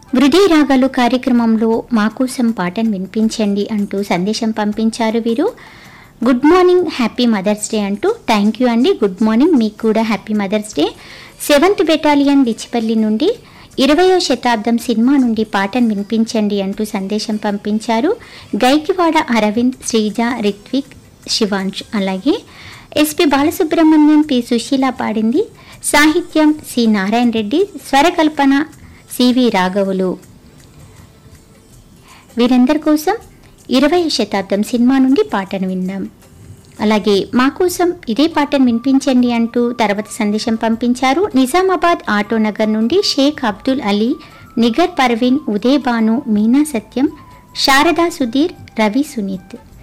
హృదయ రాగాలు కార్యక్రమంలో మా కోసం పాటను వినిపించండి అంటూ సందేశం పంపించారు వీరు good morning happy mother's day అంటూ థ్యాంక్ యూ అండి గుడ్ మార్నింగ్ మీకు కూడా happy mother's day seventh battalion Dichpally నుండి ఇరవయో శతాబ్దం సినిమా నుండి పాటను వినిపించండి అంటూ సందేశం పంపించారు గైకివాడ అరవింద్ శ్రీజ రిత్విక్ శివాంష్ అలాగే ఎస్పి బాలసుబ్రహ్మణ్యం పి సుశీల పాడింది సాహిత్యం సి నారాయణ రెడ్డి స్వరకల్పన సివి రాఘవులు వీరందరి కోసం ఇరవై శతాబ్దం సినిమా నుండి పాటను విందాం అలాగే మా కోసం ఇదే పాటను వినిపించండి అంటూ తర్వాత సందేశం పంపించారు నిజామాబాద్ ఆటోనగర్ నుండి షేక్ అబ్దుల్ అలీ నిగర్ పర్వీన్ ఉదయ్ భాను మీనా సత్యం శారదా సుధీర్ రవి సునీత్